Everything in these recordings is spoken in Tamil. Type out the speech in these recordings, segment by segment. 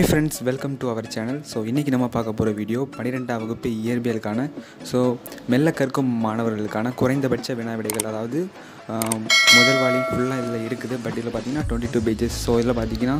hi friends welcome to our channel so இன்றைக்கி நம்ம பார்க்க போகிற வீடியோ பன்னிரெண்டாம் வகுப்பு இயற்பியலுக்கான ஸோ மெல்ல கற்கும் மாணவர்களுக்கான குறைந்தபட்ச வினா விடைகள் அதாவது ஆம், முதல் வாலி ஃபுல்லாக இதில் இருக்குது பட் இதில் பார்த்தீங்கன்னா டுவெண்ட்டி டூ பேஜஸ் ஸோ இதில் பார்த்தீங்கன்னா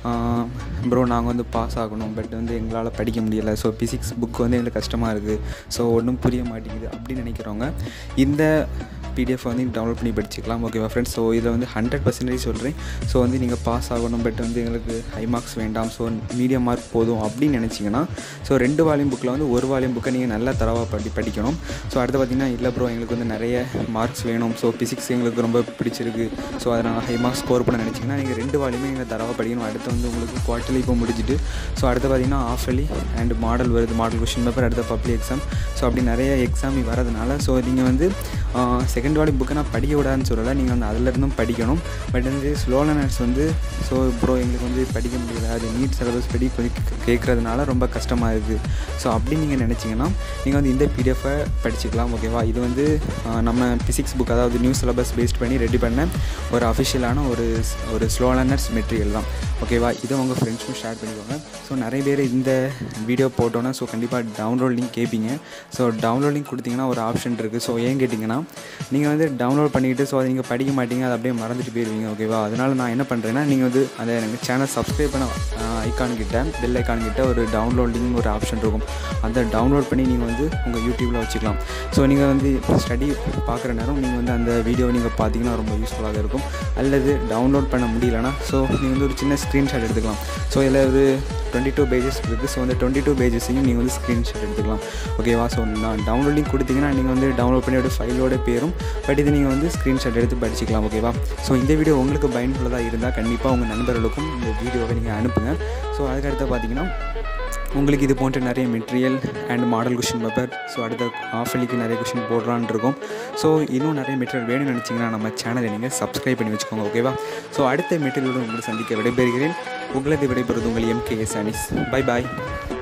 ப்ரோ நாங்கள் வந்து பாஸ் ஆகணும் பட் வந்து எங்களால் படிக்க முடியலை ஸோ ஃபிசிக்ஸ் புக் வந்து எங்களுக்கு கஷ்டமாக இருக்குது ஸோ ஒன்றும் புரிய மாட்டேங்குது அப்படின்னு நினைக்கிறவங்க இந்த பிடிஎஃப் வந்து டவுன்லோட் பண்ணி படிச்சுக்கலாம் ஓகேவா ஃப்ரெண்ட்ஸ் ஸோ இதில் வந்து ஹண்ட்ரட் பர்சன்டேஜ் சொல்கிறேன் ஸோ வந்து நீங்கள் பாஸ் ஆகணும் பட் வந்து எங்களுக்கு ஹை மார்க்ஸ் வேண்டாம் ஸோ மீடியம் மார்க் போதும் அப்படின்னு நினச்சிங்கன்னா ஸோ ரெண்டு வால்யூம் புக்கில் வந்து ஒரு வால்யூம் புக்கை நீங்கள் நல்லா தரவாக படி படிக்கணும் ஸோ அடுத்து பார்த்தீங்கன்னா இல்லை ப்ரோ எங்களுக்கு வந்து நிறைய மார்க்ஸ் வேணும் ஸோ ஃபிசிக்ஸ் எங்களுக்கு ரொம்ப பிடிச்சிருக்கு ஸோ அதை நாங்கள் ஹை மார்க்ஸ் ஸ்கோர் பண்ண நினச்சிங்கன்னா நீங்கள் ரெண்டு வால்யூமே நீங்கள் தரவாக படிக்கணும் அடுத்து வந்து உங்களுக்கு குவார்ட்டர்லி இப்போ முடிஞ்சிட்டு ஸோ அடுத்து பார்த்தீங்கன்னா ஆஃபலி அண்ட் மாடல் வருது மாடல் கொஷின் பேப்பர் அடுத்த பப்ளிக் எக்ஸாம் ஸோ அப்படி நிறைய எக்ஸாம் வரதுனால ஸோ நீங்கள் வந்து செகண்ட் வாலி புக்கை நான் படிக்க விடாதுன்னு சொல்லலை நீங்கள் வந்து அதிலிருந்தும் படிக்கணும் பட் வந்து ஸ்லோ லேர்னர்ஸ் வந்து ஸோ ப்ரோ எங்களுக்கு வந்து படிக்க முடியல அது நீட் சிலபஸ் படி கொஞ்சம் கேட்குறதுனால ரொம்ப கஷ்டமாக இருக்குது ஸோ அப்படி நீங்கள் நினச்சிங்கன்னா நீங்கள் வந்து இந்த பிடிஎஃபை படிச்சுக்கலாம் ஓகேவா இது வந்து ஆஹ், நம்ம ஃபிசிக்ஸ் புக் அதாவது நியூ சிலபஸ் பேஸ்ட் பண்ணி ரெடி பண்ண ஒரு அஃபிஷியலான ஒரு ஸ்- ஒரு ஸ்லோ லேர்னர்ஸ் மெட்டீரியல் தான் ஓகேவா இதை உங்கள் ஃப்ரெண்ட்ஸும் ஷேர் பண்ணிக்கோங்க ஸோ நிறைய பேர் இந்த வீடியோ போட்டோன்னா ஸோ கண்டிப்பாக டவுன்லோட் லிங்க் கேட்பீங்க ஸோ டவுன்லோட் லிங்க் கொடுத்தீங்கன்னா ஒரு ஆப்ஷன் இருக்குது ஸோ ஏன் கேட்டிங்கன்னா நீங்கள் வந்து டவுன்லோட் பண்ணிக்கிட்டு ஸோ அதை நீங்கள் படிக்க மாட்டீங்க அதை அப்படியே மறந்துட்டு போயிடுவீங்க ஓகேவா அதனால் நான் என்ன பண்ணுறேன்னா நீங்கள் வந்து அந்த எனக்கு சேனல் சப்ஸ்கிரைப் பண்ண ஐக்கான் கிட்ட பெல் ஐக்கான் கிட்ட ஒரு டவுன்லோட் லிங்க் ஒரு ஆப்ஷன் இருக்கும் அந்த டவுன்லோட் பண்ணி நீங்கள் வந்து உங்கள் யூடியூப்பில் வச்சுக்கலாம் ஸோ நீங்கள் வந்து ஸ்டடி பார்க்குற நேரம் நீங்கள் வந்து அந்த வீடியோவை நீங்கள் பார்த்தீங்கன்னா ரொம்ப யூஸ்ஃபுல்லாக இருக்கும் அல்லது டவுன்லோட் பண்ண முடியலனா ஸோ நீங்கள் வந்து ஒரு சின்ன ஸ்க்ரீன்ஷாட் எடுத்துக்கலாம் ஸோ இதில் ஒரு டுவெண்ட்டி டூ பேஜஸ் இருக்குது ஸோ அந்த டுவெண்ட்டி டூ பேஜஸையும் நீங்கள் வந்து ஸ்க்ரீன்ஷாட் எடுத்துக்கலாம் ஓகேவா ஸோ நான் டவுன்லோட் லிங்க் கொடுத்தீங்கன்னா நீங்கள் வந்து டவுன்லோட் பண்ணி ஒரு ஃபைலோட பேரும் பட் இது நீங்கள் வந்து ஸ்க்ரீன்ஷாட் எடுத்து படிச்சுக்கலாம் ஓகேவா ஸோ இந்த வீடியோ உங்களுக்கு பயனுள்ளதாக இருந்தால் கண்டிப்பாக உங்கள் நண்பர்களுக்கும் இந்த வீடியோவை நீங்கள் அனுப்புங்க ஸோ அதுக்கடுத்து பார்த்தீங்கன்னா உங்களுக்கு இது போன்ற நிறைய material and model question paper so அடுத்த ஆஃபலிக்கு நிறைய கொஷின் போடுறான்னு இருக்கும் ஸோ இன்னும் நிறைய மெட்டீரியல் வேணும்னு நினச்சிங்கன்னா நம்ம சேனலை நீங்கள் சப்ஸ்கிரைப் பண்ணி வச்சுக்கோங்க ஓகேவா ஸோ அடுத்த மெட்டீரியலுடன் உங்களை சந்திக்க விடைபெறுகிறேன் உங்களது விடைபெறுவது உங்கள் எம்கேஎஸ் அனிஸ் பை பாய்